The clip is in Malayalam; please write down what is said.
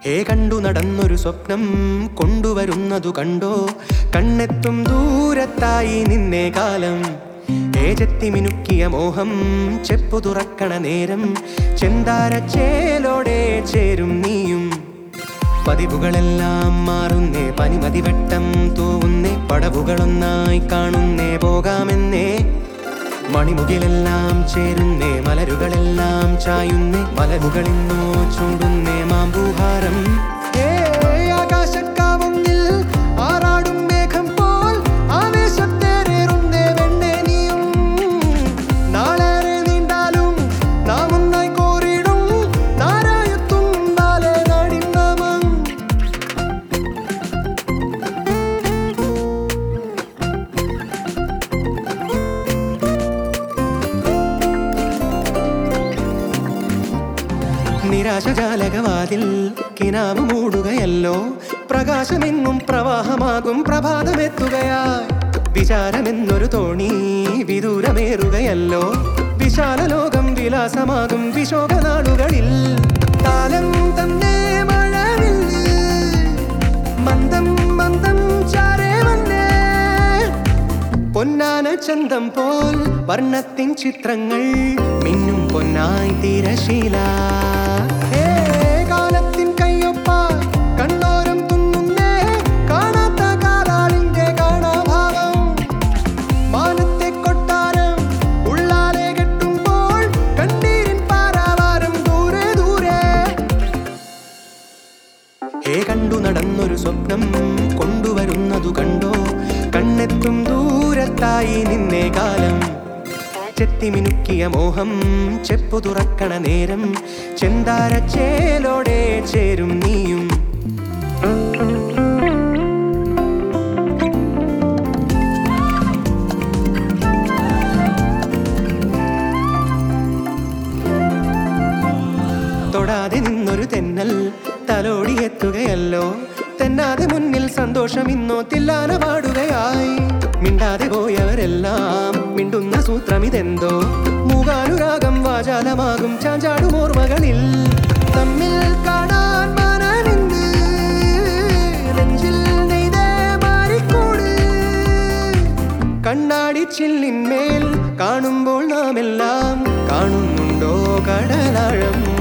ഹേ കണ്ടു നടന്നൊരു സ്വപ്നം കൊണ്ടുവരുന്നതു കണ്ടോ കണ്ണെത്തും ദൂരത്തായി നിന്നേ കാലം ഏജത്തി മിനുക്കിയ മോഹം ചെപ്പു തുറക്കണ നേരം ചെന്താര ചേലോടെ ചേരും നീയും പതിവുകളെല്ലാം മാറുന്നേ പനിമതിവട്ടം തൂവുന്നേ പടവുകളൊന്നായി കാണുന്നേ പോകാമെന്നേ മണിമുകിലെല്ലാം ചേരുന്നേ മലരുകളെല്ലാം ചായുന്നേ മലമുകളിന്നോ ചൂടുന്നേ മാമ്പൂഹാരം ഏ ആകാശക്കാവുന്നിൽ ആറാടും മേഘം പോൽ ആവേശത്തേറേറുന്നേ വെണ്ണേ നീയും നാളേറെ നീണ്ടാലും നാം ഒന്നായി കോറിടും നാരായത്തും നാളെ നാടിന്നമം നിരാശജാലകവാതിൽ കിനാവ് മൂടുകയല്ലോ പ്രകാശമെങ്ങും പ്രവാഹമാകും പ്രഭാതമെത്തുകയായി വിചാരമെന്നൊരു തോണി വിദൂരമേറുകയല്ലോ വിശാല ലോകം വിലാസമാകും വിശോകനാളുകളിൽ കാലം തന്നെ മഴവില്ല് മന്ദം മന്ദം ചാരേ വന്നേ പൊന്നാന ചന്തം പോൽ വർണ്ണത്തിൻ ചിത്രങ്ങൾ മിന്നും പൊന്നായി തിരശീല ഹേ, കാലത്തിൻ കയ്യൊപ്പ കണ്ണോരം തുന്നുന്നേ കാണാത്ത കാലാളിന്റെ കാണാഭാവം മാനത്തെ കൊട്ടാരം ഉള്ളാലെ കെട്ടുമ്പോൾ കണ്ണീരിൻ പാരാവാരം ദൂരെ ദൂരെ ഹേ കണ്ടു നടന്നൊരു സ്വപ്നം കൊണ്ടുവരുന്നതു കണ്ടോ കണ്ണെത്തും ദൂരത്തായി നിന്നേ കാലം ചെത്തി മിനുക്കിയ മോഹം ചെപ്പു തുറക്കണ നേരം ചെന്താര ചേലോടെ ചേരും നീയും തൊടാതെ നിന്നൊരു തെന്നൽ തലോടി എത്തുകയല്ലോ തെന്നാതെ മുന്നിൽ സന്തോഷം ഇന്നോ തില്ലാന പാടുകയായി മിണ്ടാതെ പോയവരെല്ലാം മിണ്ടുന്ന സൂത്രം ഇതെന്തോ മൂകാനുരാഗം വാചാലമാകും ചാഞ്ചാടും ഓർമ്മകളിൽ തമ്മിൽ കാണാൻ മനമിന്ന് നെഞ്ചിൽ നെയ്തേ മാറിക്കൂട് കണ്ണാടി ചില്ലിന്മേൽ കാണുമ്പോൾ നാം എല്ലാം കാണുന്നുണ്ടോ കടലാഴം